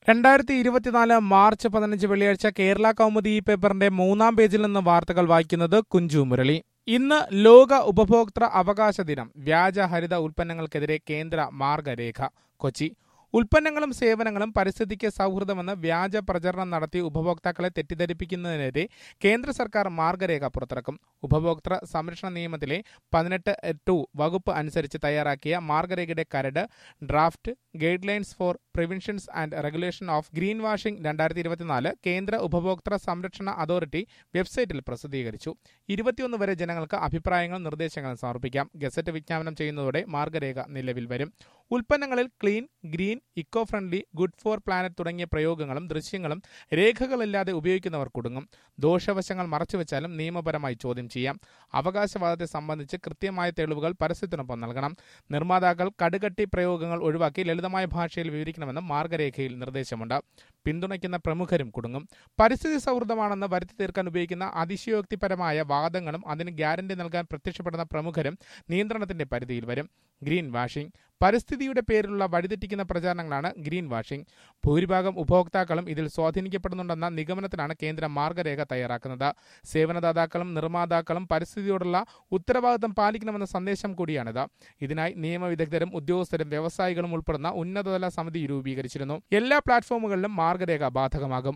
രണ്ടായിരത്തി ഇരുപത്തിനാല് മാർച്ച് പതിനഞ്ച് വെള്ളിയാഴ്ച കേരള കൗമുദി ഈ പേപ്പറിന്റെ മൂന്നാം പേജിൽ നിന്ന് വാർത്തകൾ വായിക്കുന്നത് കുഞ്ചു മുരളി ഇന്ന് ലോക ഉപഭോക്തൃ അവകാശ ദിനം വ്യാജ ഹരിത ഉൽപ്പന്നങ്ങൾക്കെതിരെ കേന്ദ്ര മാർഗരേഖ കൊച്ചി ഉൽപ്പന്നങ്ങളും സേവനങ്ങളും പരിസ്ഥിതിക്ക് സൗഹൃദമെന്ന് വ്യാജ പ്രചരണം നടത്തി ഉപഭോക്താക്കളെ തെറ്റിദ്ധരിപ്പിക്കുന്നതിനെതിരെ കേന്ദ്ര സർക്കാർ മാർഗരേഖ പുറത്തിറക്കും ഉപഭോക്തൃ സംരക്ഷണ നിയമത്തിലെ പതിനെട്ട് ടു വകുപ്പ് അനുസരിച്ച് തയ്യാറാക്കിയ മാർഗരേഖയുടെ കരട് draft guidelines for preventions and regulation of green washing രണ്ടായിരത്തി ഇരുപത്തിനാല് കേന്ദ്ര ഉപഭോക്തൃ സംരക്ഷണ അതോറിറ്റി വെബ്സൈറ്റിൽ പ്രസിദ്ധീകരിച്ചു ഇരുപത്തിയൊന്ന് വരെ ജനങ്ങൾക്ക് അഭിപ്രായങ്ങളും നിർദ്ദേശങ്ങളും സമർപ്പിക്കാം ഗസറ്റ് വിജ്ഞാപനം ചെയ്യുന്നതോടെ മാർഗരേഖ നിലവിൽ വരും ഉൽപ്പന്നങ്ങളിൽ clean green eco friendly good for planet തുടങ്ങിയ പ്രയോഗങ്ങളും ദൃശ്യങ്ങളും രേഖകളില്ലാതെ ഉപയോഗിക്കുന്നവർ കുടുങ്ങും ദോഷവശങ്ങൾ മറച്ചുവെച്ചാലും നിയമപരമായി ചോദ്യം ചെയ്യാം അവകാശവാദത്തെ സംബന്ധിച്ച് കൃത്യമായ തെളിവുകൾ പരസ്യത്തിനൊപ്പം നൽകണം നിർമ്മാതാക്കൾ കടുകട്ടി പ്രയോഗങ്ങൾ ഒഴിവാക്കി ലളിതമായ ഭാഷയിൽ വിവരിക്കണമെന്ന് മാർഗരേഖയിൽ നിർദ്ദേശമുണ്ട് പിന്തുണയ്ക്കുന്ന പ്രമുഖരും കുടുങ്ങും പരിസ്ഥിതി സൗഹൃദമാണെന്ന് വരുത്തി തീർക്കാൻ ഉപയോഗിക്കുന്ന അതിശയോക്തിപരമായ വാദങ്ങളും അതിന് ഗ്യാരണ്ടി നൽകാൻ പ്രത്യക്ഷപ്പെടുന്ന പ്രമുഖരും നിയന്ത്രണത്തിന്റെ പരിധിയിൽ വരും ഗ്രീൻ വാഷിംഗ് പരിസ്ഥിതിയുടെ പേരിലുള്ള വഴിതെറ്റിക്കുന്ന പ്രചാരണങ്ങളാണ് ഗ്രീൻ വാഷിംഗ് ഭൂരിഭാഗം ഉപഭോക്താക്കളും ഇതിൽ സ്വാധീനിക്കപ്പെടുന്നുണ്ടെന്ന നിഗമനത്തിലാണ് കേന്ദ്ര മാർഗരേഖ തയ്യാറാക്കുന്നത് സേവനദാതാക്കളും നിർമ്മാതാക്കളും പരിസ്ഥിതിയോടുള്ള ഉത്തരവാദിത്തം പാലിക്കണമെന്ന സന്ദേശം കൂടിയാണിത് ഇതിനായി നിയമവിദഗ്ധരും ഉദ്യോഗസ്ഥരും വ്യവസായികളും ഉൾപ്പെടുന്ന ഉന്നതതല സമിതി രൂപീകരിച്ചിരുന്നു എല്ലാ പ്ലാറ്റ്ഫോമുകളിലും മാർഗരേഖ ബാധകമാകും